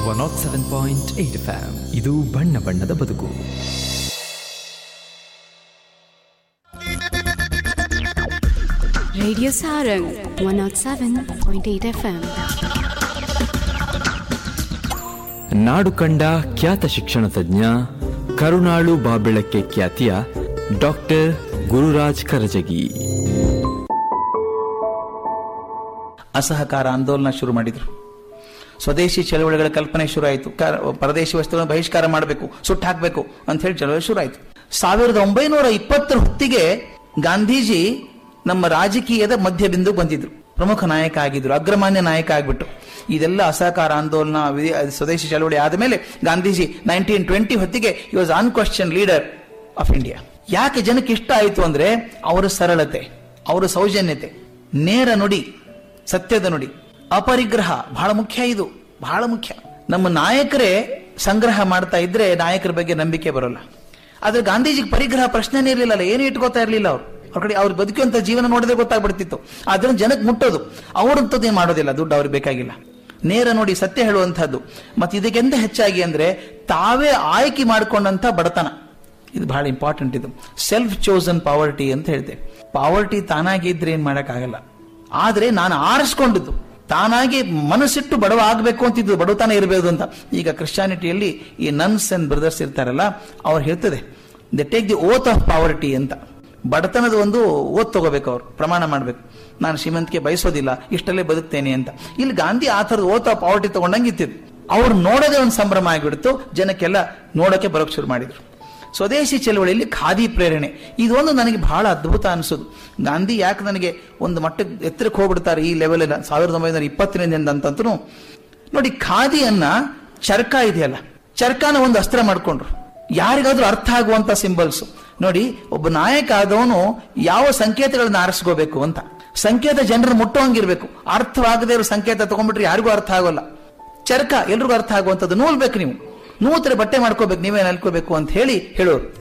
Not seven point eight FM ಇದು ಬಣ್ಣ ಬಣ್ಣದ ಬದುಕು Radio Sarang 107.8 FM. ನಾಡು ಕಂಡ ಖ್ಯಾತ ಶಿಕ್ಷಣ ತಜ್ಞ ಕರುಣಾಳು ಬಾಬೆಳಕ್ಕೆ ಖ್ಯಾತಿಯ ಡಾಕ್ಟರ್ ಗುರುರಾಜ್ ಕರಜಗಿ ಅಸಹಕಾರ ಆಂದೋಲನ ಶುರು ಮಾಡಿದರು ಸ್ವದೇಶಿ ಚಳವಳಿಗಳ ಕಲ್ಪನೆ ಶುರು ಆಯಿತು ಪರದೇಶಿ ವಸ್ತುಗಳನ್ನು ಬಹಿಷ್ಕಾರ ಮಾಡಬೇಕು ಸುಟ್ಟು ಹಾಕಬೇಕು ಅಂತ ಹೇಳಿ ಚಳವಳಿ ಶುರು ಆಯಿತು ಸಾವಿರದ ಒಂಬೈನೂರ ಇಪ್ಪತ್ತರ ಹೊತ್ತಿಗೆ ಗಾಂಧೀಜಿ ನಮ್ಮ ರಾಜಕೀಯದ ಮಧ್ಯಬಿಂದು ಬಂದಿದ್ರು ಪ್ರಮುಖ ನಾಯಕ ಆಗಿದ್ರು ಅಗ್ರಮಾನ್ಯ ನಾಯಕ ಆಗಿಬಿಟ್ಟು ಇದೆಲ್ಲ ಅಸಹಕಾರ ಆಂದೋಲನ ವಿಧಿ- ಸ್ವದೇಶಿ ಚಳವಳಿ ಆದ ಮೇಲೆ ಗಾಂಧೀಜಿ ನೈನ್ಟೀನ್ ಟ್ವೆಂಟಿ ಹೊತ್ತಿಗೆ ಈ was unquestioned leader of India ಯಾಕೆ ಜನಕ್ಕೆ ಇಷ್ಟ ಆಯಿತು ಅಂದ್ರೆ ಅವರ ಸರಳತೆ ಅವರ ಸೌಜನ್ಯತೆ ನೇರ ನುಡಿ ಸತ್ಯದ ನುಡಿ ಅಪರಿಗ್ರಹ ಬಹಳ ಮುಖ್ಯ ಇದು ಬಹಳ ಮುಖ್ಯ ನಮ್ಮ ನಾಯಕರೇ ಸಂಗ್ರಹ ಮಾಡ್ತಾ ಇದ್ರೆ ನಾಯಕರ ಬಗ್ಗೆ ನಂಬಿಕೆ ಬರೋಲ್ಲ ಆದ್ರೆ ಗಾಂಧೀಜಿಗೆ ಪರಿಗ್ರಹ ಪ್ರಶ್ನೆನೇ ಇರಲಿಲ್ಲ ಏನು ಇಟ್ಕೋತಾ ಇರಲಿಲ್ಲ ಅವ್ರು ಅವ್ರ ಕಡೆ ಅವ್ರು ಬದುಕುವಂತ ಜೀವನ ನೋಡಿದ್ರೆ ಗೊತ್ತಾಗ್ಬಿಡ್ತಿತ್ತು ಅದನ್ನ ಜನಕ್ಕೆ ಮುಟ್ಟೋದು ಅವರಂತದ್ದೇನು ಮಾಡೋದಿಲ್ಲ ದುಡ್ಡು ಅವ್ರಿಗೆ ಬೇಕಾಗಿಲ್ಲ ನೇರ ನೋಡಿ ಸತ್ಯ ಹೇಳುವಂತಹದ್ದು ಮತ್ತೆ ಇದಕ್ಕೆಂತ ಹೆಚ್ಚಾಗಿ ಅಂದ್ರೆ ತಾವೇ ಆಯ್ಕೆ ಮಾಡಿಕೊಂಡಂತ ಬಡತನ ಇದು ಬಹಳ ಇಂಪಾರ್ಟೆಂಟ್ ಇದು ಸೆಲ್ಫ್ ಚೋಸನ್ ಪಾವರ್ಟಿ ಅಂತ ಹೇಳ್ತೇವೆ ಪಾವರ್ಟಿ ತಾನಾಗಿ ಇದ್ರೆ ಏನ್ ಮಾಡಕ್ಕಾಗಲ್ಲ ಆದ್ರೆ ನಾನು ಆರಿಸ್ಕೊಂಡಿದ್ದು ತಾನಾಗಿ ಮನಸ್ಸಿಟ್ಟು ಬಡವ ಆಗ್ಬೇಕು ಅಂತಿದ್ದು ಬಡವತನ ಇರಬೇಕು ಅಂತ ಈಗ ಕ್ರಿಶ್ಚಾನಿಟಿಯಲ್ಲಿ ಈ ನನ್ಸ್ ಅಂಡ್ ಬ್ರದರ್ಸ್ ಇರ್ತಾರಲ್ಲ ಅವ್ರು ಹೇಳ್ತದೆ they take the oath of poverty ಅಂತ ಬಡತನದ ಒಂದು ಓತ್ ತಗೋಬೇಕು ಅವ್ರು ಪ್ರಮಾಣ ಮಾಡ್ಬೇಕು ನಾನು ಶ್ರೀಮಂತಿಕೆ ಬಯಸೋದಿಲ್ಲ ಇಷ್ಟಲ್ಲೇ ಬದುಕ್ತೇನೆ ಅಂತ ಇಲ್ಲಿ ಗಾಂಧಿ ಆ ಥರದ ಓತ್ ಆಫ್ ಪಾವರ್ಟಿ ತಗೊಂಡಂಗೆ ಇತ್ತಿದ್ರು ಅವ್ರು ನೋಡೋದೇ ಒಂದು ಸಂಭ್ರಮ ಆಗಿಬಿಡ್ತು ಜನಕ್ಕೆಲ್ಲ ನೋಡೋಕೆ ಬರೋಕ್ ಶುರು ಮಾಡಿದ್ರು ಸ್ವದೇಶಿ ಚಳವಳಿಯಲ್ಲಿ ಖಾದಿ ಪ್ರೇರಣೆ ಇದೊಂದು ನನಗೆ ಬಹಳ ಅದ್ಭುತ ಅನಿಸೋದು ಗಾಂಧಿ ಯಾಕೆ ನನಗೆ ಒಂದು ಮಟ್ಟಕ್ಕೆ ಎತ್ತರಕ್ಕೆ ಹೋಗ್ಬಿಡ್ತಾರೆ ಈ ಲೆವೆಲ್ ಸಾವಿರದ ಒಂಬೈನೂರ ಇಪ್ಪತ್ತರಿಂದ ಅಂತಂತೂ ನೋಡಿ ಖಾದಿಯನ್ನ ಚರ್ಕ ಇದೆಯಲ್ಲ ಚರ್ಕಾನ ಒಂದು ಅಸ್ತ್ರ ಮಾಡ್ಕೊಂಡ್ರು ಯಾರಿಗಾದ್ರೂ ಅರ್ಥ ಆಗುವಂತ ಸಿಂಬಲ್ಸ್ ನೋಡಿ ಒಬ್ಬ ನಾಯಕ ಆದವನು ಯಾವ ಸಂಕೇತಗಳನ್ನ ಆರಿಸ್ಕೋಬೇಕು ಅಂತ ಸಂಕೇತ ಜನರನ್ನು ಮುಟ್ಟುವಂಗಿರ್ಬೇಕು ಅರ್ಥವಾಗದೇ ಇರೋ ಸಂಕೇತ ತಗೊಂಡ್ಬಿಟ್ರೆ ಯಾರಿಗೂ ಅರ್ಥ ಆಗೋಲ್ಲ ಚರ್ಕ ಎಲ್ರಿಗೂ ಅರ್ಥ ಆಗುವಂಥದ್ದು ನೂಲ್ ಬೇಕು ನೀವು ನೂತರ ಬಟ್ಟೆ ಮಾಡ್ಕೋಬೇಕು ನೀವೇ ನಲ್ಕೋಬೇಕು ಅಂತ ಹೇಳಿ ಹೇಳೋರು